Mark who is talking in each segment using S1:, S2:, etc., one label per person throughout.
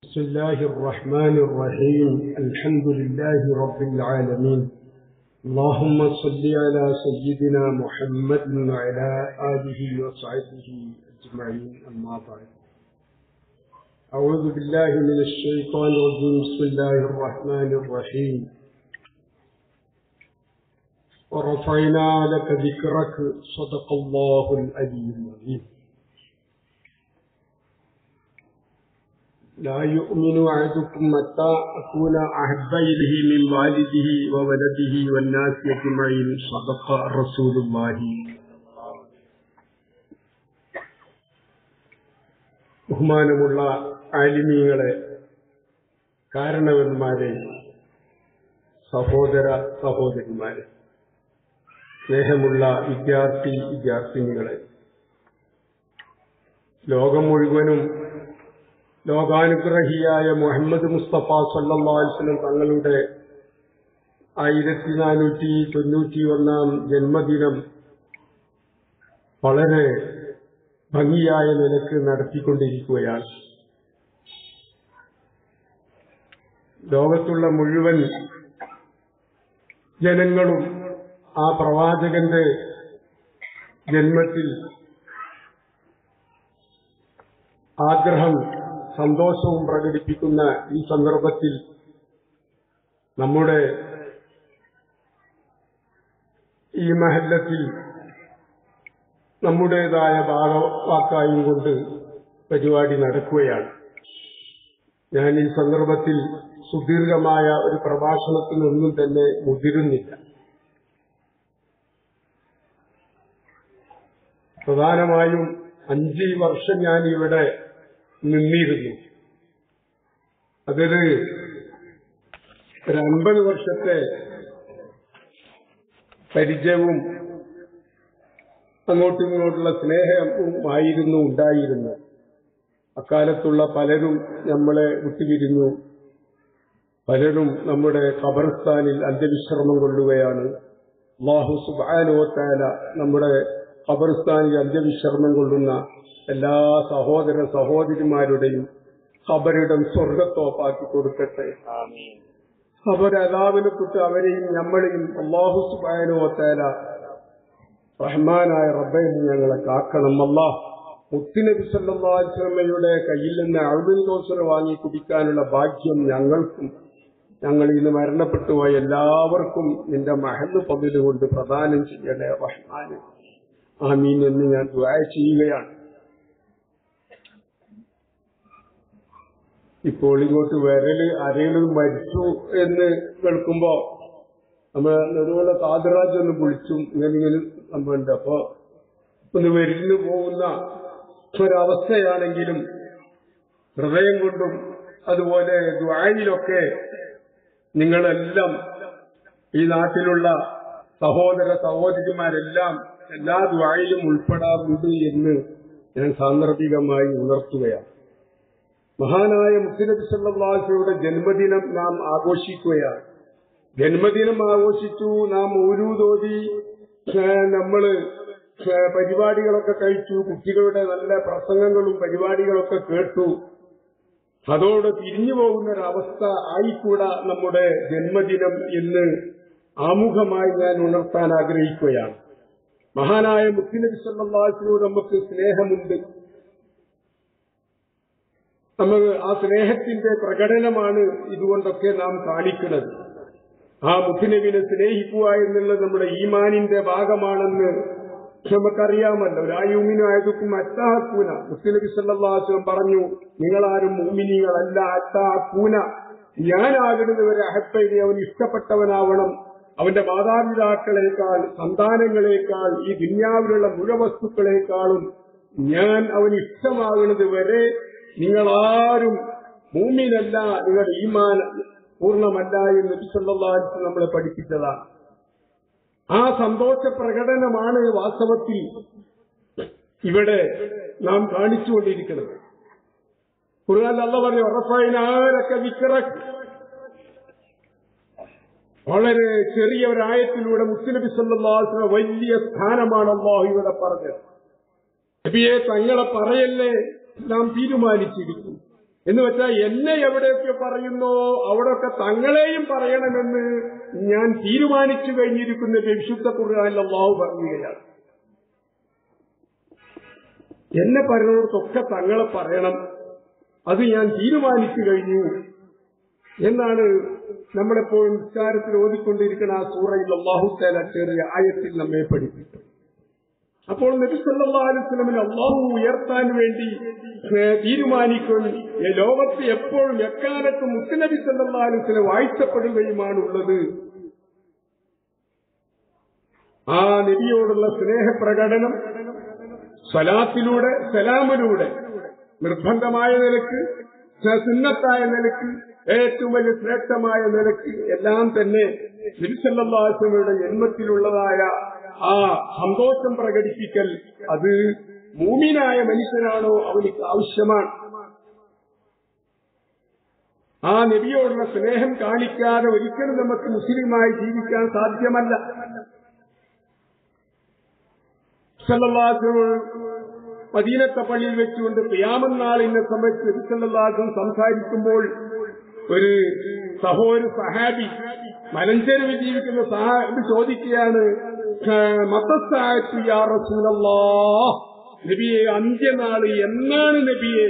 S1: بسم الله الرحمن الرحيم الحمد لله رب العالمين اللهم صل على سيدنا محمد وعلى آله وصحبه أجمعين أما بعد أعوذ بالله من الشيطان الرجيم بسم الله الرحمن الرحيم ورفعنا لك ذكرك صدق الله العلي العظيم لا يؤمن أحدكم متى أكون أحب إليه من والده وولده والناس أجمعين صدق رسول الله ബഹുമാനമുള്ള ആലിമീങ്ങളെ കാരണവന്മാരെ സഹോദര സഹോദരിമാരെ സ്നേഹമുള്ള വിദ്യാർത്ഥി വിദ്യാർത്ഥിനികളെ ലോകം മുഴുവനും ലോകാനുഗ്രഹിയായ മുഹമ്മദ് മുസ്തഫ സല്ലാസ്ലം തങ്ങളുടെ ആയിരത്തി നാനൂറ്റി തൊണ്ണൂറ്റി ഒന്നാം ജന്മദിനം വളരെ ഭംഗിയായ നിലക്ക് നടത്തിക്കൊണ്ടിരിക്കുകയാണ് ലോകത്തുള്ള മുഴുവൻ ജനങ്ങളും ആ പ്രവാചകന്റെ ജന്മത്തിൽ ആഗ്രഹം സന്തോഷവും പ്രകടിപ്പിക്കുന്ന ഈ സന്ദർഭത്തിൽ നമ്മുടെ ഈ മഹല്ലത്തിൽ നമ്മുടേതായ ഭാഗവാക്കായും കൊണ്ട് പരിപാടി നടക്കുകയാണ് ഞാൻ ഈ സന്ദർഭത്തിൽ സുദീർഘമായ ഒരു പ്രഭാഷണത്തിനൊന്നും തന്നെ മുതിരുന്നില്ല പ്രധാനമായും അഞ്ച് വർഷം ഞാൻ ഇവിടെ നിന്നിരുന്നു അതൊരു ഒരു അൻപത് വർഷത്തെ പരിചയവും അങ്ങോട്ടും ഇങ്ങോട്ടുള്ള സ്നേഹവുമായിരുന്നു ഉണ്ടായിരുന്നത് അക്കാലത്തുള്ള പലരും നമ്മളെ വിട്ടുപിരിഞ്ഞു പലരും നമ്മുടെ ഖബർസ്ഥാനിൽ അന്ത്യവിശ്രമം കൊള്ളുകയാണ് അള്ളാഹു സുബാനോത്താല നമ്മുടെ ഖബർസ്ഥാനിൽ അന്ത്യവിശ്രമം കൊള്ളുന്ന എല്ലാ സഹോദര സഹോദരിമാരുടെയും ഖബറിടം സ്വർഗത്തോപ്പാക്കി കൊടുക്കട്ടെ ഖബരതാവിനെ തൊട്ട് അവരെയും നമ്മളെയും അള്ളാഹു സുബാനോത്താല റഹ്മാനായ റബ്ബയിൽ ഞങ്ങളെ കാക്കണം അല്ലാഹ് മുത്തുനബി സല്ലാസ്ലമയുടെ കയ്യിൽ നിന്ന് അഴുബിൻ കോസർ വാങ്ങി കുടിക്കാനുള്ള ഭാഗ്യം ഞങ്ങൾക്കും ഞങ്ങൾ ഇന്ന് മരണപ്പെട്ടുപോയ എല്ലാവർക്കും നിന്റെ മഹന്ന് പതില് കൊണ്ട് പ്രദാനം ചെയ്യണേ റഹ്മാന് ആമീൻ എന്ന് ഞാൻ ദ്വായ ചെയ്യുകയാണ് ഇപ്പോൾ ഇങ്ങോട്ട് വിരല് ആരെങ്കിലും മരിച്ചു എന്ന് കേൾക്കുമ്പോ നമ്മൾ നെടുവല കാതറാജ് ഒന്ന് വിളിച്ചും ഇങ്ങനെ ഇങ്ങനെ സംഭവമുണ്ട് അപ്പോ ഒന്ന് വരിഞ്ഞു പോകുന്ന ഒരവസ്ഥയാണെങ്കിലും ഹൃദയം കൊണ്ടും അതുപോലെ ദ്വായിലൊക്കെ നിങ്ങളെല്ലാം ഈ നാട്ടിലുള്ള സഹോദര സഹോദരിമാരെല്ലാം എല്ലാ ദ്വായിലും ഉൾപ്പെടാറുണ്ട് എന്ന് ഞാൻ സാന്ദർഭികമായി ഉണർത്തുകയാണ് മഹാനായ മുസ്ലിം സല്ലാഹയുടെ ജന്മദിനം നാം ആഘോഷിക്കുകയാണ് ജന്മദിനം ആഘോഷിച്ചു നാം ഊരൂതോതി നമ്മള് പരിപാടികളൊക്കെ കഴിച്ചു കുട്ടികളുടെ നല്ല പ്രസംഗങ്ങളും പരിപാടികളൊക്കെ കേട്ടു അതോടെ പിരിഞ്ഞു പോകുന്ന ഒരവസ്ഥ ആയിക്കൂടാ നമ്മുടെ ജന്മദിനം എന്ന് ആമുഖമായി ഞാൻ ഉണർത്താൻ ആഗ്രഹിക്കുകയാണ് മഹാനായ മുസ്ലിം സല്ലാസിനോട് നമുക്ക് സ്നേഹമുണ്ട് നമുക്ക് ആ സ്നേഹത്തിന്റെ പ്രകടനമാണ് ഇതുകൊണ്ടൊക്കെ നാം കാണിക്കുന്നത് ആ മുഖ്യനബിനെ സ്നേഹിക്കുക എന്നുള്ളത് നമ്മുടെ ഈമാനിന്റെ ഭാഗമാണെന്ന് നമുക്കറിയാമല്ലോ രായുമിനായതുക്കും അറ്റാഹക്കൂന മുസ്ലിനബി സല്ലാസ്ലം പറഞ്ഞു നിങ്ങളാരും മൂമിനികളല്ല അറ്റാഹക്കൂന ഞാനാകുന്നത് വരെ അഹത്തൈനി അവൻ ഇഷ്ടപ്പെട്ടവനാവണം അവന്റെ മാതാപിതാക്കളെക്കാൾ സന്താനങ്ങളെക്കാൾ ഈ ദുന്യാവിലുള്ള മുഴവസ്തുക്കളെക്കാളും ഞാൻ അവൻ ഇഷ്ടമാകുന്നത് വരെ നിങ്ങളാരും മൂമിനല്ല നിങ്ങളുടെ ഈമാൻ പൂർണ്ണമല്ല എന്ന് നബിസല്ലാസ് നമ്മളെ പഠിപ്പിച്ചതാണ് ആ സന്തോഷ പ്രകടനമാണ് വാസ്തവത്തിൽ ഇവിടെ നാം കാണിച്ചുകൊണ്ടിരിക്കുന്നത് ഖുർആൻ അല്ല പറഞ്ഞു ഉറപ്പായിനാരൊക്കെ വിക്രക് വളരെ ചെറിയ ഒരായത്തിലൂടെ മുസ്ലിബി സല്ലാസിന് വലിയ സ്ഥാനമാണ് അള്ളാഹു ഇവിടെ പറഞ്ഞത് നബിയെ തങ്ങളെ പറയല്ലേ നാം തീരുമാനിച്ചിരിക്കും എന്ന് വെച്ചാൽ എന്നെ എവിടെയൊക്കെ പറയുന്നോ അവിടെയൊക്കെ തങ്ങളെയും പറയണമെന്ന് ഞാൻ തീരുമാനിച്ചു കഴിഞ്ഞിരിക്കുന്ന വിശുദ്ധ ഖുർആനിൽ അള്ളാഹു പറയുകയാണ് എന്നെ പറയുന്നവർക്കൊക്കെ തങ്ങളെ പറയണം അത് ഞാൻ തീരുമാനിച്ചു കഴിഞ്ഞു എന്നാണ് നമ്മളെപ്പോഴും നിസ്കാരത്തിൽ ഓതിക്കൊണ്ടിരിക്കുന്ന ആ സൂറയിൽ അള്ളാഹു തേല ചെറിയ ആയത്തിൽ നമ്മെ പഠിപ്പിക്കും അപ്പോൾ നബി സല്ലല്ലാഹു അലൈഹി വസല്ലമിനെ അള്ളാഹു ഉയർത്താൻ വേണ്ടി ഏഹ്, തീരുമാനിക്കും ഈ ലോകത്ത് എപ്പോഴും എക്കാലത്തും മുത്തുനബി സല്ലല്ലാഹു അലൈഹി വസല്ലം വാഴ്ത്തപ്പെടുകയുമാണ് ഉള്ളത് ആ നബിയോടുള്ള സ്നേഹപ്രകടനം സ്വലാത്തിലൂടെ സലാമിലൂടെ നിർബന്ധമായ നിലക്ക് സുന്നത്തായ നിലക്ക് ഏറ്റവും വലിയ ശ്രേഷ്ഠമായ നിലക്ക് എല്ലാം തന്നെ തിരുസല്ലാസ്മയുടെ ജന്മത്തിലുള്ളതായ ആ സന്തോഷം പ്രകടിപ്പിക്കൽ അത് മൂമിനായ മനുഷ്യനാണോ അവനിക്ക് ആവശ്യമാണ് ആ നബിയോടുള്ള സ്നേഹം കാണിക്കാതെ ഒരിക്കലും നമുക്ക് മുസ്ലിമായി ജീവിക്കാൻ സാധ്യമല്ല സല്ലല്ലാഹു മദീനത്തെ പള്ളിയിൽ വെച്ചുകൊണ്ട് ക്യാമനാളിനെ സംബന്ധിച്ച് നബിസല്ലാഹും സംസാരിക്കുമ്പോൾ ഒരു സഹോദര സഹാബി മലഞ്ചെരുവിൽ ജീവിക്കുന്ന സഹാബി ചോദിക്കുകയാണ് മതസ്ഥായത്തു യാ റസൂലല്ലാ നബിയെ അന്ത്യനാള് എന്നാണ് നബിയെ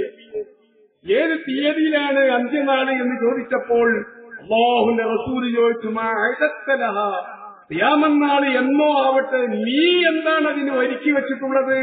S1: ഏത് തീയതിയിലാണ് അന്ത്യനാള് എന്ന് ചോദിച്ചപ്പോൾ അള്ളാഹുന്റെ റസൂല് ചോദിച്ചു മാ അഴത്തലഹ യാമന്നാള് എന്നോ ആവട്ടെ നീ എന്താണ് അതിന് ഒരുക്കി വെച്ചിട്ടുള്ളത്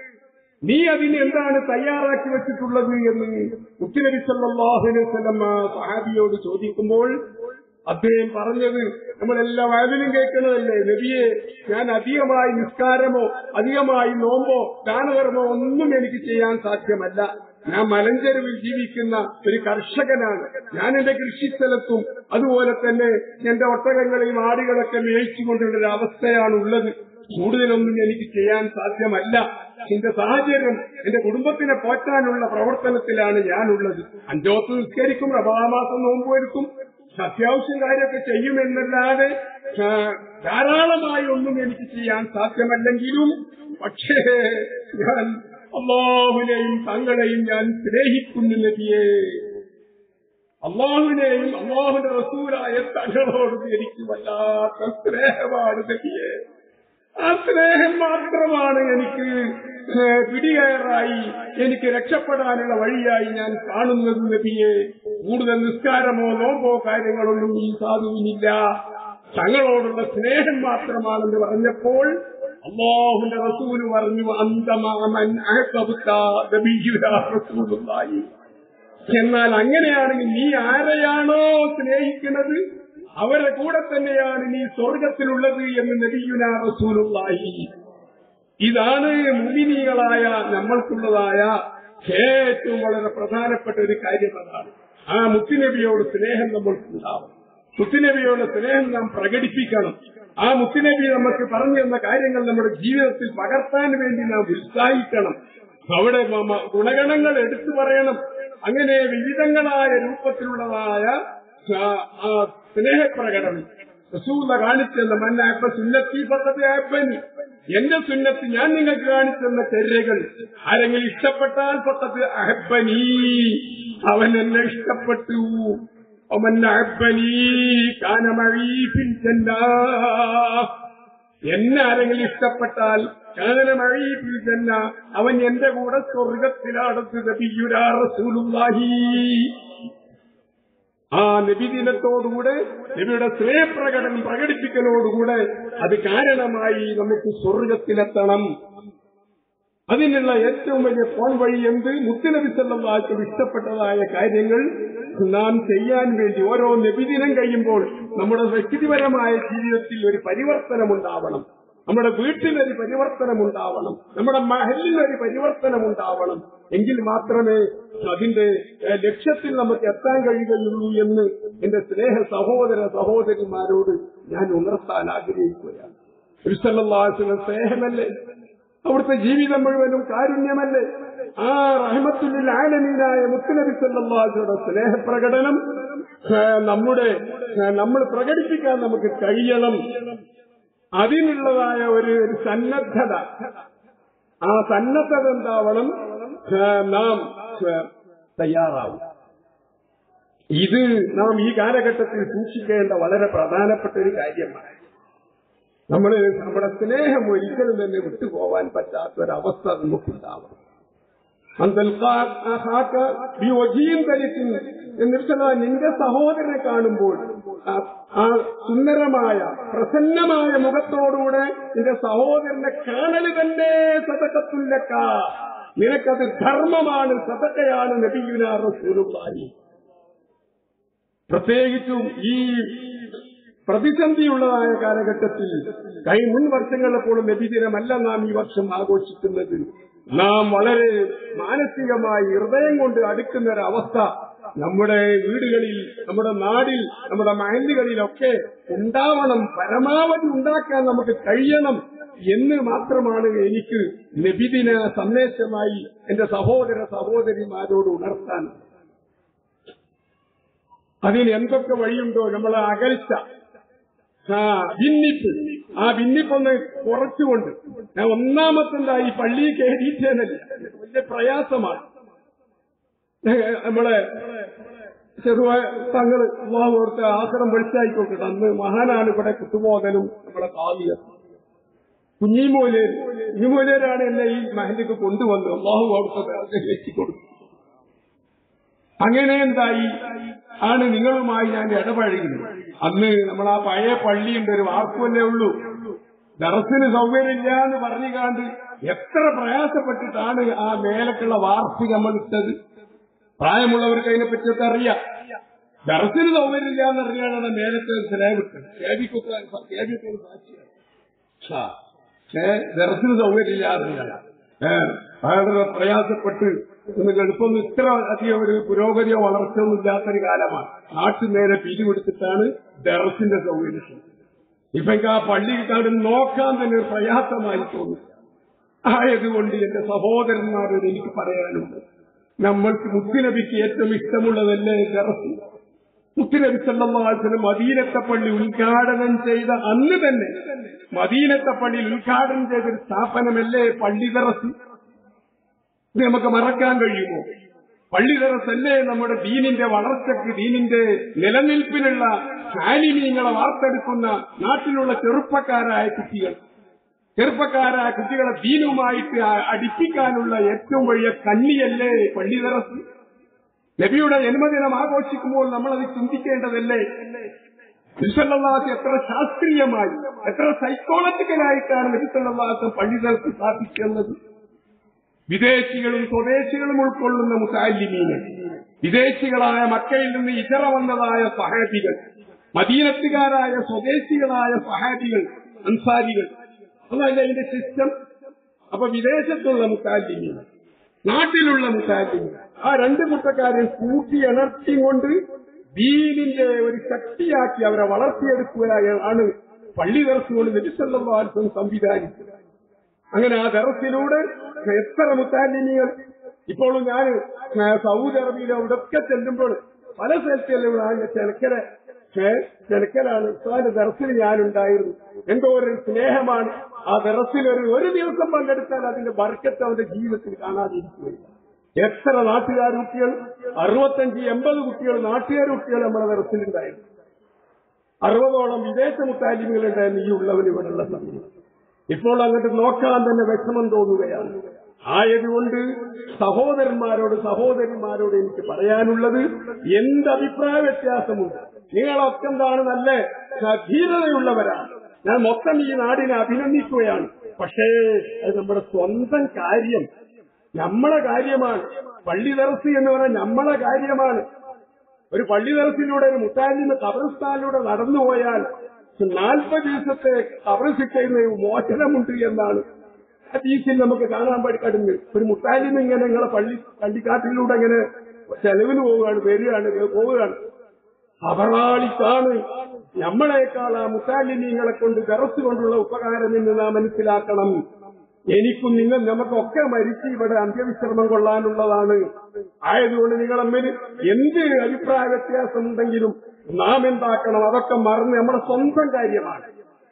S1: നീ അതിന് എന്താണ് തയ്യാറാക്കി വെച്ചിട്ടുള്ളത് എന്ന് മുത്തുനബി സല്ലല്ലാഹു അലൈഹി വസല്ലം ആ സഹാബിയോട് ചോദിക്കുമ്പോൾ അദ്ദേഹം പറഞ്ഞത് നമ്മളെല്ലാ വയലിലും കേൾക്കുന്നതല്ലേ നബിയെ ഞാൻ അധികമായി നിസ്കാരമോ അധികമായി നോമ്പോ ദാനകർമ്മോ ഒന്നും എനിക്ക് ചെയ്യാൻ സാധ്യമല്ല ഞാൻ മലഞ്ചെരുവിൽ ജീവിക്കുന്ന ഒരു കർഷകനാണ് ഞാൻ എന്റെ കൃഷിസ്ഥലത്തും അതുപോലെ തന്നെ എന്റെ ഒട്ടകങ്ങളെയും ആടുകളൊക്കെ മേയിച്ചുകൊണ്ടുള്ള ഒരു അവസ്ഥയാണ് ഉള്ളത് കൂടുതലൊന്നും എനിക്ക് ചെയ്യാൻ സാധ്യമല്ല എന്റെ സാഹചര്യം എന്റെ കുടുംബത്തിനെ പോറ്റാനുള്ള പ്രവർത്തനത്തിലാണ് ഞാനുള്ളത് അഞ്ചോത്ത് നിസ്കരിക്കും റബാമാസം നോമ്പ് വരുത്തും അത്യാവശ്യം കാര്യമൊക്കെ ചെയ്യുമെന്നല്ലാതെ ആ, ധാരാളമായി ഒന്നും എനിക്ക് ചെയ്യാൻ സാധ്യമല്ലെങ്കിലും പക്ഷേ ഞാൻ അള്ളാഹുവിനെയും തങ്ങളെയും ഞാൻ സ്നേഹിക്കുന്നു നബിയെ അള്ളാഹുവിനെയും അള്ളാഹുവിന്റെ റസൂലായ തങ്ങളോടും എനിക്ക് വല്ലാത്ത സ്നേഹമാണ് നബിയെ ആ സ്നേഹം മാത്രമാണ് എനിക്ക് ഏഹ്, പിടികയറായി എനിക്ക് രക്ഷപ്പെടാനുള്ള വഴിയായി ഞാൻ കാണുന്നത് നബിയെ കൂടുതൽ നിസ്കാരമോ നോമ്പോ കാര്യങ്ങളൊന്നും ഈ സാധുവിനില്ല തങ്ങളോടുള്ള സ്നേഹം മാത്രമാണെന്ന് പറഞ്ഞപ്പോൾ അള്ളാഹുന്റെ റസൂല് പറഞ്ഞു അന്തമാമൻ അഹബത്ത നബിയുലാ റസൂലുള്ളാഹി എന്നാൽ അങ്ങനെയാണെങ്കിൽ നീ ആരെയാണോ സ്നേഹിക്കുന്നത് അവരുടെ കൂടെ തന്നെയാണ് നീ സ്വർഗത്തിലുള്ളത് എന്ന് നബിയുന റസൂലുള്ളാഹി ഇതാണ് മുമിനികളായ നമ്മൾക്കുള്ളതായ ഏറ്റവും വളരെ പ്രധാനപ്പെട്ട ഒരു കാര്യം അതാണ് ആ മുത്തുനബിയോട് സ്നേഹം നമ്മൾക്കുണ്ടാവും മുത്തുനബിയോട് സ്നേഹം നാം പ്രകടിപ്പിക്കണം ആ മുത്തുനബി നമുക്ക് പറഞ്ഞു തന്ന കാര്യങ്ങൾ നമ്മുടെ ജീവിതത്തിൽ പകർത്താൻ വേണ്ടി നാം ഉത്സാഹിക്കണം അവിടെ മ- മ- ഗുണഗണങ്ങൾ എടുത്തു പറയണം അങ്ങനെ വിവിധങ്ങളായ രൂപത്തിലുള്ളതായ ആ, ആ സ്നേഹപ്രകടനം റസൂല കാണിച്ചെന്ന മന്നായപ്പ സുന്നത്തി പദ്ധതി ആപ്പൻ എന്റെ സുന്നത്ത് ഞാൻ നിങ്ങൾക്ക് കാണിച്ചെന്ന ചര്യകൾ ആരെങ്കിലും ഇഷ്ടപ്പെട്ടാൽ പദ്ധതി അഹബനീ അവൻ എന്നെ ഇഷ്ടപ്പെട്ടു അവൻ അഹബനീ കാനമഴീഫിൽ എന്നെ ആരെങ്കിലും ഇഷ്ടപ്പെട്ടാൽ കാനമഴീഫിൽ ചെന്ന അവൻ എന്റെ കൂടെ സ്വർഗത്തിലാടത്ത് നബിയുരാ റസൂലുള്ളാഹി ആ നബിദിനത്തോടുകൂടെ നബിയുടെ സ്നേഹപ്രകടനം പ്രകടിപ്പിക്കലോടുകൂടെ അത് കാരണമായി നമുക്ക് സ്വർഗത്തിലെത്തണം അതിനുള്ള ഏറ്റവും വലിയ ഫോൺ വഴി എന്ത് മുത്തുനബി സല്ലാക്കും ഇഷ്ടപ്പെട്ടതായ കാര്യങ്ങൾ നാം ചെയ്യാൻ വേണ്ടി ഓരോ നബിദിനം കഴിയുമ്പോൾ നമ്മുടെ വ്യക്തിപരമായ ജീവിതത്തിൽ ഒരു പരിവർത്തനം ഉണ്ടാവണം നമ്മുടെ വീട്ടിലൊരു പരിവർത്തനം ഉണ്ടാവണം നമ്മുടെ മഹലിനൊരു പരിവർത്തനം ഉണ്ടാവണം എങ്കിൽ മാത്രമേ അതിന്റെ ഏഹ്, ലക്ഷ്യത്തിൽ നമുക്ക് എത്താൻ കഴിയുകയുള്ളൂ എന്ന് എന്റെ സ്നേഹ സഹോദര സഹോദരിമാരോട് ഞാൻ ഉണർത്താൻ ആഗ്രഹിക്കുകയാണ് തിരുസല്ലാസിന് സ്നേഹമല്ലേ അവിടുത്തെ ജീവിതം മുഴുവനും കാരുണ്യമല്ലേ ആ റഹമത്തുല്ലിൽ ആലമീനായ മുത്തുനബി സല്ലാസിയുടെ സ്നേഹപ്രകടനം ആ, നമ്മുടെ ആ, നമ്മൾ പ്രകടിപ്പിക്കാൻ നമുക്ക് കഴിയണം അതിനുള്ളതായ ഒരു ഒരു സന്നദ്ധത ആ സന്നദ്ധത എന്താവണം ആ, നാം ആ, തയ്യാറാവും ഇത് നാം ഈ കാലഘട്ടത്തിൽ സൂക്ഷിക്കേണ്ട വളരെ പ്രധാനപ്പെട്ട ഒരു കാര്യമാണ് നമ്മൾ നമ്മുടെ സ്നേഹം ഒരിക്കലും തന്നെ വിട്ടുപോകാൻ പറ്റാത്ത ഒരവസ്ഥ നമുക്കുണ്ടാവണം എന്നിട്ട് നിന്റെ സഹോദരനെ കാണുമ്പോൾ ആ സുന്ദരമായ പ്രസന്നമായ മുഖത്തോടുകൂടെ നിന്റെ സഹോദരനെ കാണൽ തന്നെ സതക്കത്തുല്ലക്ക നിനക്കത് ധർമ്മമാണ് സതക്കയാണ് നബിയുന റസൂലുള്ളാഹി പ്രത്യേകിച്ചും ഈ പ്രതിസന്ധിയുള്ളതായ കാലഘട്ടത്തിൽ കൈ മുൻ വർഷങ്ങളിലെപ്പോഴും നബിദിനമല്ല നാം ഈ വർഷം ആഘോഷിക്കുന്നത് നാം വളരെ മാനസികമായി ഹൃദയം കൊണ്ട് അടുക്കുന്ന ഒരു അവസ്ഥ നമ്മുടെ വീടുകളിൽ നമ്മുടെ നാടിൽ നമ്മുടെ മഹലുകളിലൊക്കെ ഉണ്ടാവണം പരമാവധി ഉണ്ടാക്കാൻ നമുക്ക് കഴിയണം എന്ന് മാത്രമാണ് എനിക്ക് നബിദിന സന്ദേശമായി എന്റെ സഹോദര സഹോദരിമാരോട് ഉണർത്താൻ അതിന് എന്തൊക്കെ വഴിയുണ്ടോ നമ്മളെ അകൽച്ച ആ ഭിന്നിപ്പ് ആ ഭിന്നിപ്പൊന്ന് കുറച്ചുകൊണ്ട് ഞാൻ ഒന്നാമത്തെ ഈ പള്ളി കയറിയിട്ടേനല്ല വലിയ പ്രയാസമാണ് നമ്മളെ ചെറുവായ തങ്ങള് ഓർത്ത് ആശ്രം വെളിച്ചായിക്കോട്ടെ അന്ന് മഹാനാണ് ഇവിടെ കുത്തുബോധനും നമ്മളെ കാവിയ കുഞ്ഞിമൂലേർ കുഞ്ഞിമൂലേരാണ് എന്നെ ഈ മഹലിക്ക് കൊണ്ടുവന്നത് അള്ളാഹു അവിടുത്തെ വെച്ചു കൊടുത്തു അങ്ങനെ എന്തായി ആണ് നിങ്ങളുമായി ഞാൻ ഇടപഴകുന്നത് അന്ന് നമ്മൾ ആ പഴയ പള്ളിയുണ്ട് ഒരു വാർപ്പല്ലേ ഉള്ളൂ ദറസിന് സൗകര്യമില്ല എന്ന് പറഞ്ഞുകാണ്ട് എത്ര പ്രയാസപ്പെട്ടിട്ടാണ് ആ മേലക്കുള്ള വാർപ്പ് നമ്മൾ ഇട്ടത് പ്രായമുള്ളവർക്ക് അതിനെ പറ്റിയൊക്കെ അറിയാം ദറസിന് സൗകര്യമില്ല എന്ന് അറിയാനാണ് മേലത്തെ സ്ലേബ് ഇട്ടത് കേബിക്കൊക്കെ കേബിക്കൊക്കെ സാക്ഷിയാണ് ദറസിന് സൗകര്യമില്ല എന്നറിയാം വളരെ പ്രയാസപ്പെട്ട് നിങ്ങൾക്ക് എളുപ്പം ഇത്ര അധികം ഒരു പുരോഗതിയോ വളർച്ചയൊന്നും ഇല്ലാത്തൊരു കാലമാണ് നാട്ടു നേരെ പിരിവെടുത്തിട്ടാണ് ദറസിന്റെ സൗകര്യം ഇപ്പൊ എനിക്ക് ആ പള്ളി കാട് നോക്കാൻ തന്നെ ഒരു പ്രയാസമായി തോന്നുന്നു ആയതുകൊണ്ട് എന്റെ സഹോദരന്മാരോട് എനിക്ക് പറയാനുണ്ട് നമ്മൾക്ക് മുത്തുനബിക്ക് ഏറ്റവും ഇഷ്ടമുള്ളതല്ലേ ദറസ് മുത്തുനബി സല്ലാസിന് മദീനത്തെ പള്ളി ഉദ്ഘാടനം ചെയ്ത അന്ന് തന്നെ മദീനത്തെ പള്ളിയിൽ ഉദ്ഘാടനം ചെയ്തൊരു സ്ഥാപനമല്ലേ പള്ളി ദറസ് ഇത് നമുക്ക് മറക്കാൻ കഴിയുമോ പള്ളി ദറസല്ലേ നമ്മുടെ ദീനിന്റെ വളർച്ചയ്ക്ക് ദീനിന്റെ നിലനിൽപ്പിനുള്ള ശാലിനീങ്ങളെ വാർത്തെടുക്കുന്ന നാട്ടിലുള്ള ചെറുപ്പക്കാരായ കുട്ടികൾ ചെറുപ്പക്കാരായ കുട്ടികളെ ദീനുമായിട്ട് അടുപ്പിക്കാനുള്ള ഏറ്റവും വലിയ കണ്ണിയല്ലേ പള്ളി ദറസ് നബിയുടെ ജന്മദിനം ആഘോഷിക്കുമ്പോൾ നമ്മളത് ചിന്തിക്കേണ്ടതല്ലേ വിസല്ലാസ് എത്ര ശാസ്ത്രീയമായി എത്ര സൈക്കോളജിക്കലായിട്ടാണ് നബിസല്ലാസ് പള്ളി ദറസ് സ്ഥാപിക്കുന്നത് വിദേശികളും സ്വദേശികളും ഉൾക്കൊള്ളുന്ന മുസാലിമീന് വിദേശികളായ മക്കയിൽ നിന്ന് ഇതറ വന്നതായ സഹാബികൾ മദീനത്തുകാരായ സ്വദേശികളായ സഹാബികൾ അൻസാരികൾ അതല്ല അതിന്റെ സിസ്റ്റം അപ്പൊ വിദേശത്തുള്ള മുസാലിമീൻ നാട്ടിലുള്ള മുസാലിമീൻ ആ രണ്ട് കൂട്ടക്കാരെ കൂട്ടി അനർത്തി കൊണ്ട് ദീനിന്റെ ഒരു ശക്തിയാക്കി അവരെ വളർത്തിയെടുക്കുകയാണ് പള്ളി ദർശനോട് നബിസല്ലാസം സംവിധാനിച്ചത് അങ്ങനെ ആ ദറസിലൂടെ എത്ര മുത്താലിമികൾ ഇപ്പോഴും ഞാൻ സൗദി അറേബ്യയിലെ അവിടെയൊക്കെ ചെല്ലുമ്പോൾ പല സ്ഥലത്തെല്ലാം ചെനക്കര ചെനക്കലാണ് ഉസ്താന്റെ ദറസിൽ ഞാനുണ്ടായിരുന്നു എന്തോ ഒരു സ്നേഹമാണ് ആ ദറസിൽ ഒരു ഒരു ദിവസം പങ്കെടുത്താൽ അതിന്റെ ബർക്കത്ത് അവന്റെ ജീവിതത്തിൽ കാണാതിരിക്കുകയില്ല എത്ര നാട്ടുകാർ കുട്ടികൾ അറുപത്തഞ്ച് എൺപത് കുട്ടികൾ നാട്ടുകാർ കുട്ടികൾ നമ്മുടെ ദറസിലുണ്ടായിരുന്നു അറുപതോളം വിദേശ മുത്താലിമികളുണ്ടായിരുന്നു ഈ ഉള്ളവന് ഇവിടെയുള്ള സമയം ഇപ്പോൾ അങ്ങോട്ട് നോക്കാൻ തന്നെ വിഷമം തോന്നുകയാണ് ആയതുകൊണ്ട് സഹോദരന്മാരോട് സഹോദരിമാരോട് എനിക്ക് പറയാനുള്ളത് എന്ത് അഭിപ്രായ വ്യത്യാസമുണ്ട് നിങ്ങളൊക്കെ എന്താണ് നല്ല ധീരതയുള്ളവരാണ് ഞാൻ മൊത്തം ഈ നാടിനെ അഭിനന്ദിക്കുകയാണ് പക്ഷേ അത് നമ്മുടെ സ്വന്തം കാര്യം നമ്മളെ കാര്യമാണ് പള്ളി ദർശി എന്ന് പറഞ്ഞാൽ നമ്മളെ കാര്യമാണ് ഒരു പള്ളി ദർശിലൂടെ ഒരു മുത്താലിന് കബർസ്ഥാനിലൂടെ നടന്നുപോയാൽ നാൽപ്പത് ദിവസത്തെ കബർശിക്കയിൽ മോചനമുണ്ട് എന്നാണ് ഹദീസിൽ നമുക്ക് കാണാൻ പഠിക്കടുന്നു ഒരു മുത്താലിന് ഇങ്ങനെ നിങ്ങളെ പള്ളി പള്ളിക്കാട്ടിലൂടെ ഇങ്ങനെ ചെലവിന് പോവുകയാണ് വരികയാണ് പോവുകയാണ് അപറാളിക്കാണ് നമ്മളെക്കാൾ ആ മുത്താലിനീങ്ങളെ കൊണ്ട് ദറസ് കൊണ്ടുള്ള ഉപകാരം എന്ന് നാം മനസ്സിലാക്കണം എനിക്കും നിങ്ങൾ നമുക്കൊക്കെ മരിച്ച് ഇവിടെ അന്ത്യവിശ്രമം കൊള്ളാനുള്ളതാണ് ആയതുകൊണ്ട് നിങ്ങൾ തമ്മിൽ എന്ത് അഭിപ്രായ വ്യത്യാസമുണ്ടെങ്കിലും നാം എന്താക്കണം അതൊക്കെ മറന്ന് നമ്മുടെ സ്വന്തം കാര്യമാണ്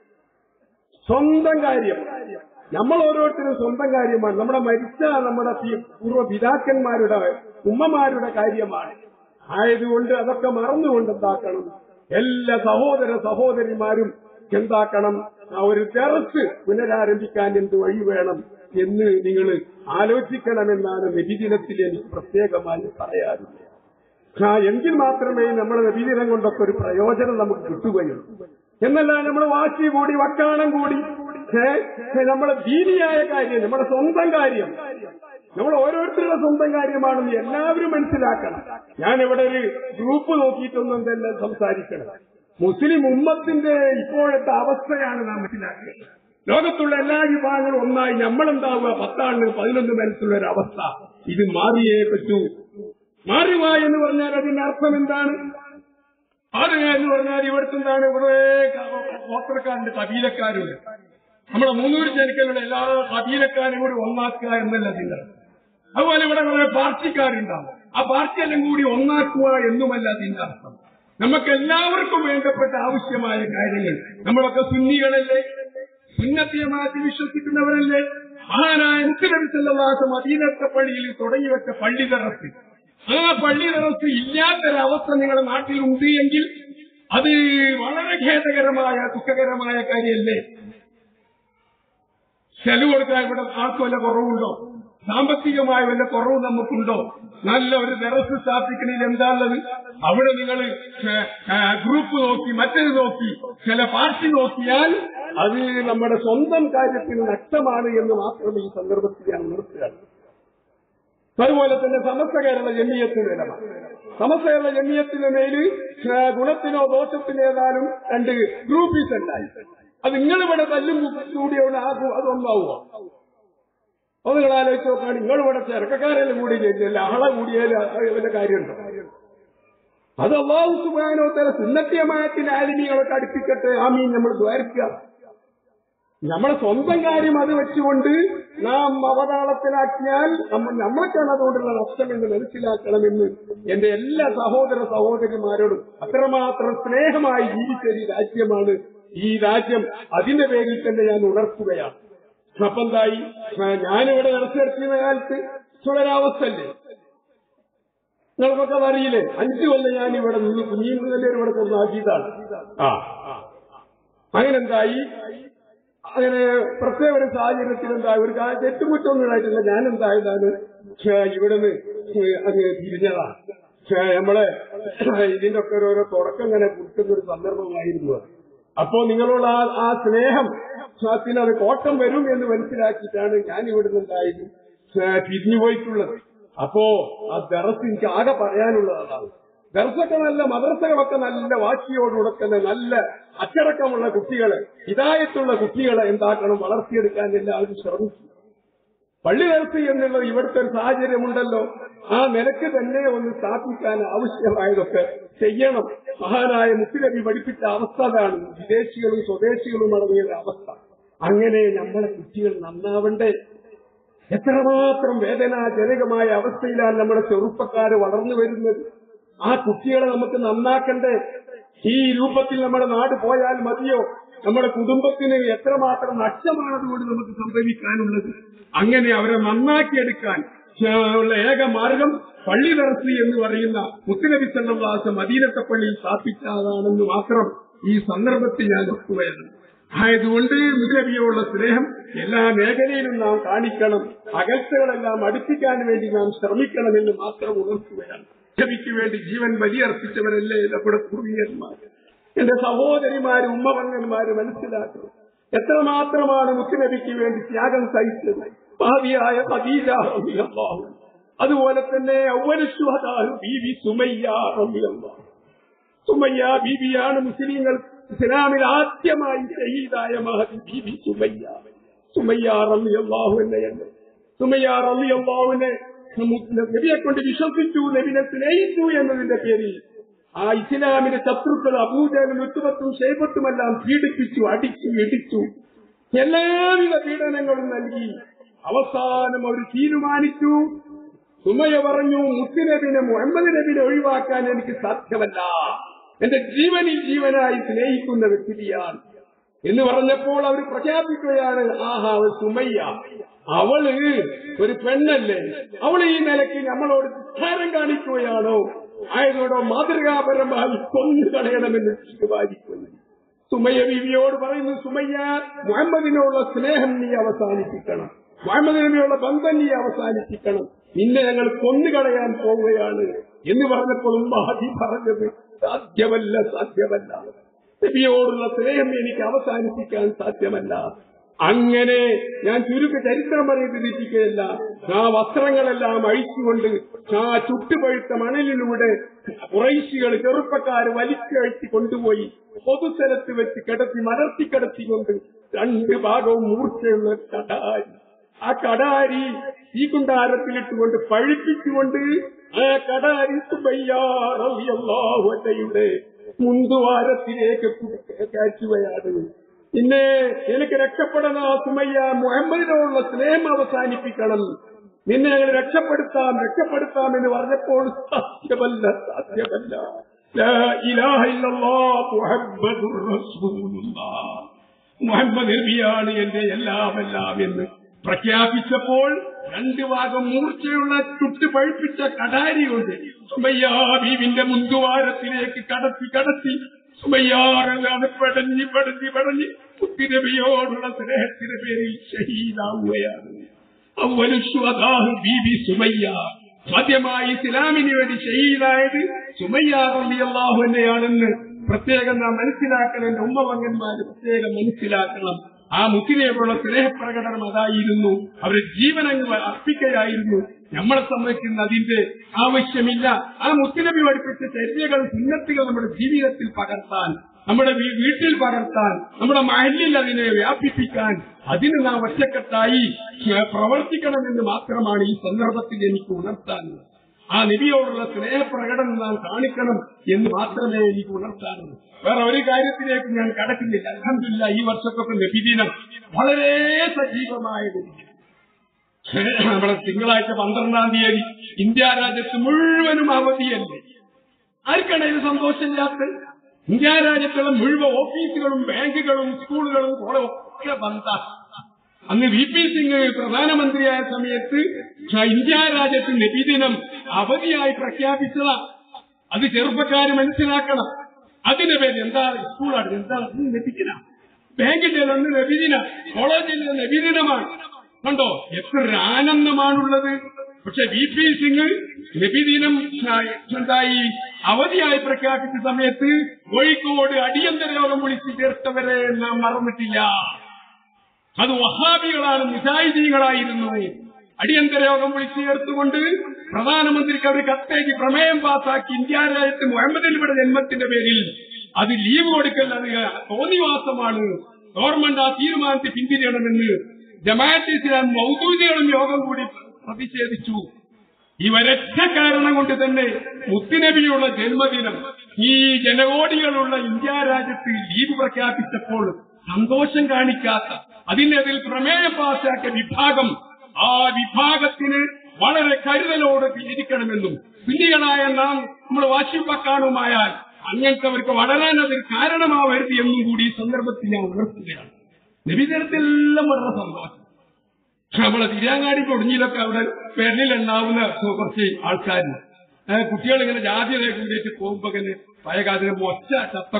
S1: സ്വന്തം കാര്യം നമ്മൾ ഓരോരുത്തരും സ്വന്തം കാര്യമാണ് നമ്മുടെ മരിച്ച നമ്മുടെ പൂർവ്വ പിതാക്കന്മാരുടെ ഉമ്മമാരുടെ കാര്യമാണ് ആയതുകൊണ്ട് അതൊക്കെ മറന്നുകൊണ്ട് എന്താക്കണം എല്ലാ സഹോദര സഹോദരിമാരും എന്താക്കണം ആ ഒരു തെറസ് പുനരാരംഭിക്കാൻ എന്ത് വഴി വേണം എന്ന് നിങ്ങൾ ആലോചിക്കണമെന്നാണ് നബിദിനത്തിൽ എനിക്ക് പ്രത്യേകമായി പറയാറുള്ളത് ആ എങ്കിൽ മാത്രമേ നമ്മുടെ നബീദിനം കൊണ്ടൊക്കെ ഒരു പ്രയോജനം നമുക്ക് കിട്ടുകയുള്ളൂ എന്നല്ല നമ്മൾ വാശി കൂടി വക്കാണം കൂടി ഏ, നമ്മുടെ ദീനിയായ കാര്യം നമ്മുടെ സ്വന്തം കാര്യം നമ്മൾ ഓരോരുത്തരുടെ സ്വന്തം കാര്യമാണെന്ന് എല്ലാവരും മനസ്സിലാക്കണം ഞാൻ ഇവിടെ ഒരു ഗ്രൂപ്പ് നോക്കിയിട്ടൊന്നും എന്തെല്ലാം സംസാരിക്കണം മുസ്ലിം ഉമ്മത്തിന്റെ ഇപ്പോഴത്തെ അവസ്ഥയാണ് നാം മനസ്സിലാക്കുന്നത് ലോകത്തുള്ള എല്ലാ വിഭാഗങ്ങളും ഒന്നായി നമ്മളെന്താവുക പത്താണ്ട് പതിനൊന്ന് മനസ്സുള്ള ഒരു അവസ്ഥ ഇത് മാറിയേ പറ്റൂ മാറുക എന്ന് പറഞ്ഞാൽ അതിന്റെ അർത്ഥം എന്താണ് മാറുക എന്ന് പറഞ്ഞാൽ ഇവിടുത്തെ എന്താണ് ഇവിടെ ഗോത്രക്കാരുണ്ട് കബീലക്കാരുണ്ട് നമ്മുടെ മൂന്നൂർ ജനിക്കലുള്ള എല്ലാ കബീലക്കാരും കൂടി ഒന്നാക്കുക എന്നല്ല അതിന്റെ അർത്ഥം. അതുപോലെ ഇവിടെ കുറെ പാർട്ടിക്കാരുണ്ടാവും ആ പാർട്ടിയെല്ലാം കൂടി ഒന്നാക്കുക എന്നുമല്ല അതിന്റെ അർത്ഥം നമുക്ക് എല്ലാവർക്കും വേണ്ടപ്പെട്ട ആവശ്യമായ കാര്യങ്ങൾ നമ്മളൊക്കെ സുന്നികളല്ലേ സുന്നത്തിയമാറ്റി വിശ്വസിക്കുന്നവരല്ലേ മഹാനായ മുത്തനബി സല്ലാത്ത മദീനത്തെ പള്ളിയിൽ തുടങ്ങി വെച്ച പള്ളി തറസ് ആ പള്ളി തറസ് ഇല്ലാത്തൊരവസ്ഥ നിങ്ങളുടെ നാട്ടിലുണ്ട് എങ്കിൽ അത് വളരെ ഖേദകരമായ ദുഃഖകരമായ കാര്യമല്ലേ ചെലവ് കൊടുക്കാൻ ഇവിടെ ആർക്കും വല്ല കുറവുണ്ടോ സാമ്പത്തികമായ വല്ല കുറവ് നമുക്കുണ്ടോ നല്ല ഒരു ടെറസ് സ്ഥാപിക്കണതിൽ എന്താണുള്ളത് അവിടെ നിങ്ങൾ ഗ്രൂപ്പ് നോക്കി മറ്റേത് നോക്കി ചില പാർട്ടി നോക്കിയാൽ അത് നമ്മുടെ സ്വന്തം കാര്യത്തിന് നഷ്ടമാണ് എന്ന് മാത്രം ഈ സന്ദർഭത്തിൽ ഞാൻ നിർത്തുകയാണ് അതുപോലെ തന്നെ സമസ്ത കേരള ജമിയത്തിന് നിലമാണ് സമസ്ത കേരള ജമിയത്തിന് മേല് ഏ, ഗുണത്തിനോ ദോഷത്തിനോ ഏതാനും രണ്ട് ഗ്രൂപ്പീസ് ഉണ്ടായി അത് നിങ്ങളിവിടെ തല്ലും കൂടിയുള്ള ആ ഗു- അതൊന്നാവുക അത് നിങ്ങൾ ആലോചിച്ച് നോക്കുകയാണ് നിങ്ങളിവിടെ ചെറുക്കക്കാരെല്ലാം കൂടി കഴിഞ്ഞാൽ ആളെ കൂടിയാൽ വല്ല കാര്യമുണ്ടോ അത് അള്ളാഹു സുബാനോ തല സുന്നത്യമായത്തിന് ആലിനികളൊക്കെ അടുപ്പിക്കട്ടെ ആമീൻ നമ്മൾ ദ്വാരിക്കുക നമ്മളെ സ്വന്തം കാര്യം അത് വെച്ചുകൊണ്ട് നാം അവതാളത്തിലാക്കിയാൽ നമ്മൾ നമ്മൾക്കാണ് അതുകൊണ്ടുള്ള നഷ്ടം എന്ന് മനസ്സിലാക്കണമെന്ന് എന്റെ എല്ലാ സഹോദര സഹോദരിമാരോടും അത്രമാത്രം സ്നേഹമായി ജീവിച്ച ഒരു രാജ്യമാണ് ഈ രാജ്യം അതിന്റെ പേരിൽ തന്നെ ഞാൻ ഉണർത്തുകയാണ് അപ്പൊ എന്തായി ആ, ഞാനിവിടെ നടത്തിയെടുക്കുന്ന കാലത്ത് ചുളരാവസ്ഥല്ലേ നിങ്ങൾക്കൊക്കെ അറിയില്ലേ അഞ്ചു കൊല്ലം ഞാൻ ഇവിടെ നിന്ന് കുഞ്ഞിൽ തന്നെ ഇവിടെ കൊണ്ടാക്കിയതാണ് ആ അങ്ങനെ എന്തായി അങ്ങനെ പ്രത്യേക ഒരു സാഹചര്യത്തിൽ എന്താ ഒരു കാ- തെറ്റുകുറ്റൊന്നും ഉണ്ടായിട്ടില്ല ഞാൻ എന്തായതാണ് ഇവിടുന്ന് അങ്ങ് തിരിഞ്ഞതാ ഛേ, നമ്മളെ ഇതിന്റെ ഒക്കെ ഓരോ തുടക്കം ഇങ്ങനെ കുട്ടുന്ന ഒരു സന്ദർഭമായിരുന്നു അത്. അപ്പോ നിങ്ങളോട് ആ ആ സ്നേഹം അതിന് അത് കോട്ടം വരും എന്ന് മനസ്സിലാക്കിയിട്ടാണ് ഞാൻ ഇവിടുന്ന് എന്തായത് തിരിഞ്ഞു പോയിട്ടുള്ളത് അപ്പോ ആ ദറസ് എനിക്ക് ആകെ പറയാനുള്ളത് അതാണ് ദർശൊക്കെ നല്ല മദ്രസകളൊക്കെ നല്ല വാശിയോടുടക്കുന്ന നല്ല അച്ചടക്കമുള്ള കുട്ടികളെ ഹിതായത്തുള്ള കുട്ടികളെ എന്താക്കണം വളർത്തിയെടുക്കാൻ എല്ലാവരും ശ്രമിച്ചു പള്ളി ദർശി എന്നുള്ളത് ഇവിടുത്തെ ഒരു സാഹചര്യമുണ്ടല്ലോ ആ നിലക്ക് തന്നെ ഒന്ന് സ്ഥാപിക്കാൻ ആവശ്യമായതൊക്കെ ചെയ്യണം മഹാനായ മുത്തുനബി പഠിപ്പിച്ച അവസ്ഥ അതാണ് വിദേശികളും സ്വദേശികളും അടങ്ങിയ ഒരു അവസ്ഥ അങ്ങനെ നമ്മളെ കുട്ടികൾ നന്നാവണ്ടേ എത്രമാത്രം വേദനാജനകമായ അവസ്ഥയിലാണ് നമ്മുടെ ചെറുപ്പക്കാര് വളർന്നു വരുന്നത് ആ കുട്ടികളെ നമുക്ക് നന്നാക്കണ്ടേ ഈ രൂപത്തിൽ നമ്മുടെ നാട് പോയാൽ മതിയോ നമ്മുടെ കുടുംബത്തിന് എത്രമാത്രം നഷ്ടമാണ് അതുകൊണ്ട് നമുക്ക് സംഭവിക്കാനുള്ളത് അങ്ങനെ അവരെ നന്നാക്കിയെടുക്കാൻ ആ, ഉള്ള ഏക മാർഗം പള്ളി ദർശി എന്ന് പറയുന്ന മുത്തുനബി സല്ലാസ് മദീനത്തെ പള്ളിയിൽ സ്ഥാപിച്ചതാണെന്ന് മാത്രം ഈ സന്ദർഭത്തിൽ ഞാൻ ഒക്കുകയാണ് ആയതുകൊണ്ട് മുതലബിയോടുള്ള സ്നേഹം എല്ലാ മേഖലയിലും നാം കാണിക്കണം അകൽച്ചകളെല്ലാം അടുപ്പിക്കാൻ വേണ്ടി നാം ശ്രമിക്കണമെന്ന് മാത്രം ഉണർത്തുകയാണ് നബിക്ക് വേണ്ടി ജീവൻ ബലിയർപ്പിച്ചവരല്ലേ നമ്മുടെ പൂർവികന്മാർ എന്റെ സഹോദരിമാര് ഉമ്മവങ്ങന്മാര് മനസ്സിലാക്കണം എത്രമാത്രമാണ് മുത്തുനബിക്ക് വേണ്ടി ത്യാഗം സഹിച്ചത് ഭാവിയായ ഖദീജ റളിയല്ലാഹു അൻഹ. അതുപോലെ തന്നെ ഔവലുശുഹദാഹു ബീവി സുമയ്യ റളിയല്ലാഹു സുമയ്യ ബീബിയാണ് മുസ്ലിങ്ങൾ ഇസ്ലാമിൽ ആദ്യമായി ഷഹീദായ മഹദി ബീബി സുമയ്യ സുമയ്യ റളിയല്ലാഹു എന്നയല്ലേ സുമയ്യ റളിയല്ലാഹുവിനെ നബിയെ കൊണ്ട് വിശ്വസിച്ചു നബിനെ സ്നേഹിച്ചു എന്നതിന്റെ പേരിൽ ആ ഇസ്ലാമിന്റെ ശത്രുക്കൾ അബൂജലും ഉത്തുമത്തും ഷെയ്ബത്തുമെല്ലാം പീഡിപ്പിച്ചു അടിച്ചു ഇടിച്ചു എല്ലാവിധ പീഡനങ്ങളും നൽകി അവസാനം അവർ തീരുമാനിച്ചു സുമയ പറഞ്ഞു മുത്തുനബിനെ മുഹമ്മദ് നബിനെ ഒഴിവാക്കാൻ എനിക്ക് സാധ്യമല്ല എന്റെ ജീവനിൽ ജീവനായി സ്നേഹിക്കുന്ന വ്യക്തിയാണ് എന്ന് പറഞ്ഞപ്പോൾ അവർ പ്രഖ്യാപിക്കുകയാണ് ആഹാ അവൾ സുമയ്യ അവള് ഒരു പെണ്ണല്ലേ അവൾ ഈ നിലയ്ക്ക് നമ്മളോട് ധിക്കാരം കാണിക്കുകയാണോ ആയതോടെ മാതൃകാപരമായി കൊന്നു കളയണമെന്ന് തീരുമാനിക്കുന്നു സുമയ്യ ബീവിയോട് പറയുന്നു സുമയ്യ മുഹമ്മദിനോടുള്ള സ്നേഹം നീ അവസാനിപ്പിക്കണം മുഹമ്മദ് നബിയുള്ള ബന്ധം നീ അവസാനിപ്പിക്കണം നിന്നെ ഞങ്ങൾ കൊന്നുകളയാൻ പോവുകയാണ് എന്ന് പറഞ്ഞപ്പോൾ മഹദി പറഞ്ഞത് സാധ്യമല്ല സാധ്യമല്ല നബിയോടുള്ള സ്നേഹം എനിക്ക് അവസാനിപ്പിക്കാൻ സാധ്യമല്ല അങ്ങനെ ഞാൻ ചുരുക്ക ചരിത്രം പറയുന്നിരിക്കുകയല്ല ആ വസ്ത്രങ്ങളെല്ലാം അഴിച്ചുകൊണ്ട് ആ ചുട്ടുപഴുത്ത മണലിലൂടെ കുറൈശികൾ ചെറുപ്പക്കാർ വലിച്ചഴിച്ച് കൊണ്ടുപോയി പൊതുസ്ഥലത്ത് വെച്ച് കിടത്തി മലർത്തി കിടത്തിക്കൊണ്ട് രണ്ട് ഭാഗവും മൂർച്ചയുള്ള ഒരു കടാരി ആ കടാരി ഈ കുണ്ടാരത്തിലിട്ടുകൊണ്ട് പഴിപ്പിച്ചുകൊണ്ട് ആ കടാരി സുബയ്യാറിയുടെ മുന്തുവാരത്തിലേക്ക് കയറ്റുകയാണ് പിന്നെ എനിക്ക് രക്ഷപ്പെടണ സുമയ്യ മുഹമ്മദിനോടുള്ള സ്നേഹം അവസാനിപ്പിക്കണം നിന്നെ ഞങ്ങൾ രക്ഷപ്പെടുത്താം രക്ഷപ്പെടുത്താം എന്ന് പറഞ്ഞപ്പോൾ സാധ്യമല്ല സാധ്യമല്ല ലാ ഇലാഹ ഇല്ലല്ലാഹ് മുഹമ്മദുർ റസൂലുള്ളാഹ് മുഹമ്മദ് നബിയാണ് എന്റെ എല്ലാം എല്ലാം എന്ന് പ്രഖ്യാപിച്ചപ്പോൾ രണ്ട് ഭാഗം മൂർച്ചയുള്ള ചുട്ട് പഴുപ്പിച്ച കടാരിയുണ്ട് സുമയ്യാബീവിന്റെ മുന്തുവാരത്തിലേക്ക് കടത്തി കടത്തി സുമയ്യാറല്ലാതെ പടഞ്ഞ് പടഞ്ഞ് പടഞ്ഞ് കുത്തിരബിയോടുള്ള സ്നേഹത്തിന്റെ പേരിൽ ഷഹീദാവുകയാണ് അവലുഷ്വദാഹു ബീബി സുമയ്യ ആദ്യമായി ഇസ്ലാമിന് വേണ്ടി ഷഹീദായത് സുമയ്യ റളിയല്ലാഹു അൻഹയാണെന്ന് പ്രത്യേകം നാം മനസ്സിലാക്കണം എന്റെ ഉമ്മവങ്ങന്മാര് പ്രത്യേകം മനസ്സിലാക്കണം ആ മുത്തിനെയുള്ള സ്നേഹപ്രകടനം അതായിരുന്നു അവരുടെ ജീവനങ്ങൾ അർപ്പിക്കുകയായിരുന്നു നമ്മളെ സംബന്ധിക്കുന്ന അതിന്റെ ആവശ്യമില്ല ആ മുത്തിനബി പഠിപ്പിച്ച ചര്യകൾ സുന്നത്തുകൾ നമ്മുടെ ജീവിതത്തിൽ പകർത്താൻ നമ്മുടെ വീ- വീട്ടിൽ പകർത്താൻ നമ്മുടെ മഹലിൽ അതിനെ വ്യാപിപ്പിക്കാൻ അതിന് നാം ഒറ്റക്കെട്ടായി ഏഹ്, പ്രവർത്തിക്കണമെന്ന് മാത്രമാണ് ഈ സന്ദർഭത്തിൽ എനിക്ക് ഉണർത്താനുള്ളത് ആ നബിയോടുള്ള സ്നേഹപ്രകടനം നാം കാണിക്കണം എന്ന് മാത്രമേ എനിക്ക് ഉണർത്താനുള്ളൂ വേറെ ഒരു കാര്യത്തിലേക്ക് ഞാൻ കടക്കുന്നില്ല അലഹമില്ല ഈ വർഷത്തൊക്കെ നബിദിനം വളരെ സജീവമായ നബിദിനം നമ്മുടെ തിങ്കളാഴ്ച പന്ത്രണ്ടാം തീയതി ഇന്ത്യ രാജ്യത്ത് മുഴുവനും അവധിയല്ലേ ആർക്കാണ് ഇത് സന്തോഷമില്ലാത്തത് ഇന്ത്യ രാജ്യത്തുള്ള മുഴുവൻ ഓഫീസുകളും ബാങ്കുകളും സ്കൂളുകളും കോളേജും ഒക്കെ ബന്ധ അന്ന് വി പി സിംഗ് പ്രധാനമന്ത്രിയായ സമയത്ത് ഇന്ത്യ രാജ്യത്ത് നബിദിനം അവധിയായി പ്രഖ്യാപിച്ചതാ അത് ചെറുപ്പക്കാർ മനസ്സിലാക്കണം അതിന്റെ പേര് എന്താ സ്കൂളാണ് എന്താ നബിദിന ബാങ്കിന്റെ അന്ന് നബിദിന കോളേജിന്റെ നബിദിനമാണ് കണ്ടോ എത്ര ഒരു ആനന്ദമാണുള്ളത് പക്ഷെ വി പി സിംഗ് നബിദിനം ആ, എന്തായി അവധിയായി പ്രഖ്യാപിച്ച സമയത്ത് കോഴിക്കോട് അടിയന്തര യോഗം വിളിച്ചു ചേർത്തവരെ നാം മറന്നിട്ടില്ല അത് വഹാബികളാണ് മുജാഹിദീങ്ങളായിരുന്നു അടിയന്തര യോഗം വിളിച്ചു ചേർത്തുകൊണ്ട് പ്രധാനമന്ത്രിക്ക് അവർ കത്തേക്ക് പ്രമേയം പാസാക്കി ഇന്ത്യ രാജ്യത്ത് മുഹമ്മദ് അലിയുടെ ജന്മത്തിന്റെ പേരിൽ അത് ലീവ് കൊടുക്കൽ അത് തോന്നിവാസമാണ് ഗവൺമെന്റ് ആ തീരുമാനത്തെ പിന്തിരിയണമെന്ന് ജമാഅത്ത് ഇസ്ലാം മൗദൂദികളും യോഗം കൂടി പ്രതിഷേധിച്ചു ഈ ഒരൊറ്റ കാരണം കൊണ്ട് തന്നെ മുത്തുനബിയുള്ള ജന്മദിനം ഈ ജനകോടികളുള്ള ഇന്ത്യ രാജ്യത്ത് ലീവ് പ്രഖ്യാപിച്ചപ്പോൾ സന്തോഷം കാണിക്കാത്ത അതിനെതിൽ പ്രമേയം പാസാക്കിയ വിഭാഗം ആ വിഭാഗത്തിന് വളരെ കരുതലോടെ ഇരിക്കണമെന്നും പിന്നികളായ നാം നമ്മൾ വാശിപ്പക്കാണുമായാൽ അങ്ങനത്തെ അവർക്ക് വളരാൻ അതിൽ കാരണമാവരുത് എന്നും കൂടി ഈ സന്ദർഭത്തിൽ ഞാൻ ഉണർത്തുകയാണ് നബിതരത്തെല്ലാം വളരെ സന്തോഷം നമ്മളെ തിരിയാങ്ങാടി കൊടിഞ്ഞിലൊക്കെ അവിടെ പെരലിലുണ്ടാവുന്ന കുറച്ച് ആൾക്കാർ കുട്ടികൾ ഇങ്ങനെ ജാതിയെ കൂടിയിട്ട് പോകുമ്പോ ഇങ്ങനെ പഴയകാലത്തിന് മൊച്ച ചത്ത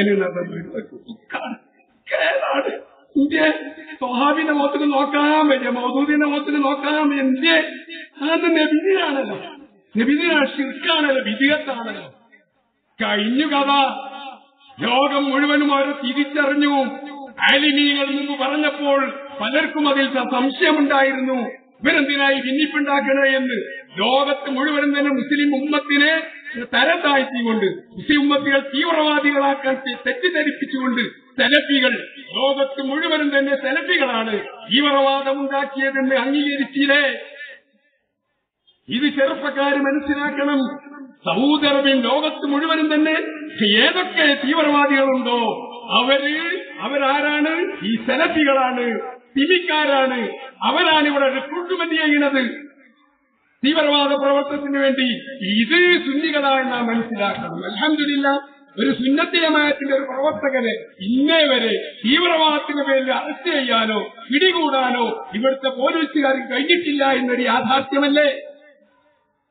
S1: കുറയുന്നുണ്ട് ഇന്ത്യ സ്വഹാബിന്റെ മുഖത്തിന് നോക്കാൻ വയ്യ മൗദൂദിന്റെ മുഖത്തിന് നോക്കാൻ ഇന്ത്യ അത് നബിദിനാണല്ലോ നബിദിനാണ് ശിർക്കാണല്ലോ വിധികത്താണല്ലോ കഴിഞ്ഞു കഥ ലോകം മുഴുവനും അവർ തിരിച്ചറിഞ്ഞു ആലിമീങ്ങൾ മുമ്പ് പറഞ്ഞപ്പോൾ പലർക്കും അതിൽ സ- സംശയമുണ്ടായിരുന്നു ഇവരെന്തിനായി ഭിന്നിപ്പുണ്ടാക്കണേ എന്ന് ലോകത്ത് മുഴുവനും തന്നെ മുസ്ലിം ഉമ്മത്തിനെ തരം താഴ്ത്തിക്കൊണ്ട് മുസ്ലിം ഉമ്മത്തികൾ തീവ്രവാദികളാക്കാൻ തെ- തെറ്റിദ്ധരിപ്പിച്ചുകൊണ്ട് സെലഫികൾ ലോകത്ത് മുഴുവനും തന്നെ സെലഫികളാണ് തീവ്രവാദം ഉണ്ടാക്കിയതെന്ന് അംഗീകരിച്ചില്ലേ ഇത് ചെറുപ്പക്കാർ മനസ്സിലാക്കണം സൗദി അറേബ്യൻ ലോകത്ത് മുഴുവനും തന്നെ ഏതൊക്കെ തീവ്രവാദികളുണ്ടോ അവര് അവരാരാണ് ഈ സെലഫികളാണ് തിമിക്കാരാണ് അവരാണ് ഇവിടെ റിക്രൂട്ട്മെന്റ് ചെയ്യുന്നത് തീവ്രവാദ പ്രവർത്തനത്തിന് വേണ്ടി ഇത് സുന്നികളായി നാം മനസ്സിലാക്കണം അലഹമില്ല ഒരു സുന്നത്തിയമായത്തിന്റെ ഒരു പ്രവർത്തകനെ ഇന്നേ വരെ തീവ്രവാദത്തിന്റെ പേരിൽ അറസ്റ്റ് ചെയ്യാനോ പിടികൂടാനോ ഇവിടുത്തെ പോലീസുകാർക്ക് കഴിഞ്ഞിട്ടില്ല എന്നൊരു യാഥാർത്ഥ്യമല്ലേ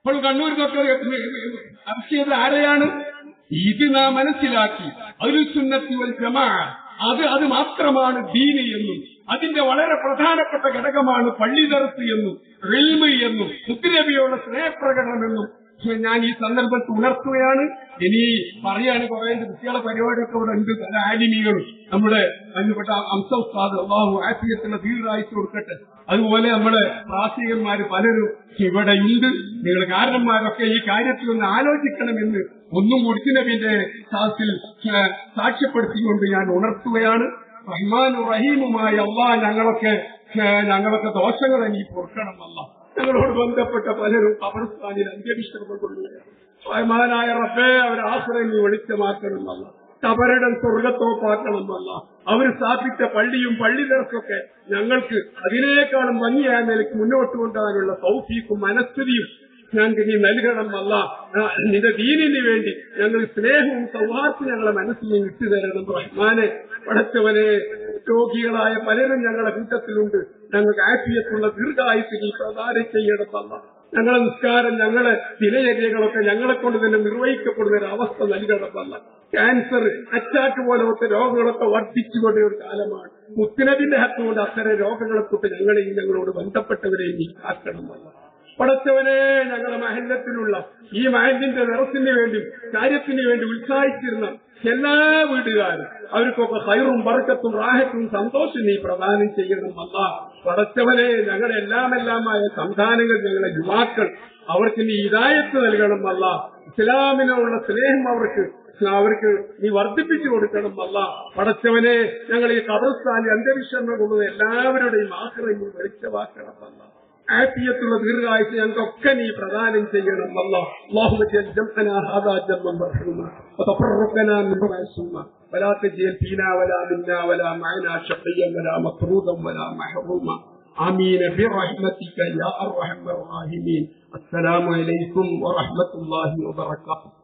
S2: ഇപ്പോൾ കണ്ണൂരിലൊക്കെ അറസ്റ്റ് ചെയ്തത് ആരെയാണ് ഇത് നാം മനസ്സിലാക്കി ഒരു സുന്നത്തി വൽ ജമാ അത് അത് മാത്രമാണ് ദീന് എന്നും അതിന്റെ വളരെ പ്രധാനപ്പെട്ട ഘടകമാണ് പള്ളി ദർസ് എന്നും റിൽമ് എന്നും മുത്തുനബിയോട് സ്നേഹപ്രകടനമെന്നും ഞാൻ ഈ സന്ദർഭത്തിൽ ഉണർത്തുകയാണ് ഇനി പറയാണ് കുറെ കുട്ടികളെ പരിപാടിയൊക്കെ ഇവിടെ ഉണ്ട് പല ആലിമികളും നമ്മുടെ ബന്ധപ്പെട്ട അംസൗസ്താദ് അള്ളാഹു ആഫിയത്തുള്ള ദീർഘായുസ് കൊടുക്കട്ടെ അതുപോലെ നമ്മുടെ പ്രാസികന്മാര് പലരും ഇവിടെയുണ്ട് നിങ്ങൾ കാരണന്മാരൊക്കെ ഈ കാര്യത്തിൽ ഒന്ന് ആലോചിക്കണമെന്ന് ഒന്നും മുടിച്ചിനബിന്റെ സാഹസിൽ സാക്ഷ്യപ്പെടുത്തിക്കൊണ്ട് ഞാൻ ഉണർത്തുകയാണ് റഹ്മാനും റഹീമുമായ അള്ളാഹ് ഞങ്ങളൊക്കെ ഞങ്ങളൊക്കെ ദോഷങ്ങൾ നീ പൊറുക്കണം അല്ല ഞങ്ങളോട് ബന്ധപ്പെട്ട പലരും കബർസ്ഥാനിൽ അന്ത്യവിശ്രമം കൊള്ളുകയാണ് റഹ്മാനായ റബ്ബേ അവർ ആശ്രയം നീ വെളിച്ചമാക്കണമെന്നല്ല കബറിടം സ്വർഗത്തോപ്പാക്കണമെന്നല്ല അവർ സ്ഥാപിച്ച പള്ളിയും പള്ളി നിറക്കൊക്കെ ഞങ്ങൾക്ക് അതിനേക്കാളും ഭംഗിയായ നിലയ്ക്ക് മുന്നോട്ട് കൊണ്ടുപോകാനുള്ള സൗഫീക്കും മനസ്ഥിതിയും ഞങ്ങൾക്ക് നീ നൽകണം അല്ല നിന്റെ ദീനിന് വേണ്ടി ഞങ്ങൾ സ്നേഹവും സൗഹാർദ്ദം ഞങ്ങളെ മനസ്സിൽ നിന്ന് ഇട്ടു തരണം റഹ്മാനെ പടച്ചവനെ രോഗികളായ പലരും ഞങ്ങളുടെ കൂട്ടത്തിലുണ്ട് ഞങ്ങൾക്ക് ആഫിയത്തുള്ള ദീർഘായുസ് നീ പ്രദാനം ചെയ്യണമെന്നല്ല ഞങ്ങളെ നിസ്കാരം ഞങ്ങളെ ദിനചര്യകളൊക്കെ ഞങ്ങളെ കൊണ്ട് തന്നെ നിർവഹിക്കപ്പെടുന്ന ഒരു അവസ്ഥ നൽകണമെന്നല്ല ക്യാൻസർ അറ്റാക്ക് പോലത്തെ രോഗങ്ങളൊക്കെ വർദ്ധിച്ചുകൊണ്ട ഒരു കാലമാണ് മുത്തിനബിന്റെ ഹത്തുകൊണ്ട് അത്തരം രോഗങ്ങളെ തൊട്ട് ഞങ്ങളെയും ഞങ്ങളോട് ബന്ധപ്പെട്ടവരെയും നീ കാക്കണമെന്നല്ല പടച്ചവനെ ഞങ്ങളുടെ മഹല്ലത്തിലുള്ള ഈ മഹലിന്റെ നിറത്തിന് വേണ്ടി കാര്യത്തിന് വേണ്ടി ഉത്സാഹിച്ചിരുന്ന എല്ലാ വീടുകാരും അവർക്കൊക്കെ ഹൈറും ബർക്കത്തും റാഹത്തും സന്തോഷം നീ പ്രദാനം ചെയ്യണമെന്നല്ല പടച്ചവനെ ഞങ്ങളുടെ എല്ലാമെല്ലാമായ സംസ്ഥാനങ്ങൾ ഞങ്ങളുടെ യുവാക്കൾ അവർക്ക് നീ ഇതായത്ത് നൽകണമെന്നല്ല ഇസ്ലാമിനോടുള്ള സ്നേഹം അവർക്ക് അവർക്ക് നീ വർദ്ധിപ്പിച്ചു കൊടുക്കണം അല്ല പടച്ചവനെ ഞങ്ങൾ ഈ കബർസ്ഥാനിൽ അന്തരീക്ഷണം കൊണ്ടുവന്ന എല്ലാവരുടെയും ആശ്രയം നീ വെളിച്ചമാക്കണം അല്ല ആഫിയത്തുള്ള ദീർഘായുസ് ഞങ്ങൾക്കൊക്കെ നീ പ്രദാനം ചെയ്യണം അല്ല اللهم اجعل جمعنا هذا جمعا مرحوما وتفرقنا منه معصوما ولا تجعل فينا ولا منا ولا معنا شقيا ولا مطرودا ولا محروما آمين برحمتك يا أرحم الراحمين السلام عليكم ورحمة الله وبركاته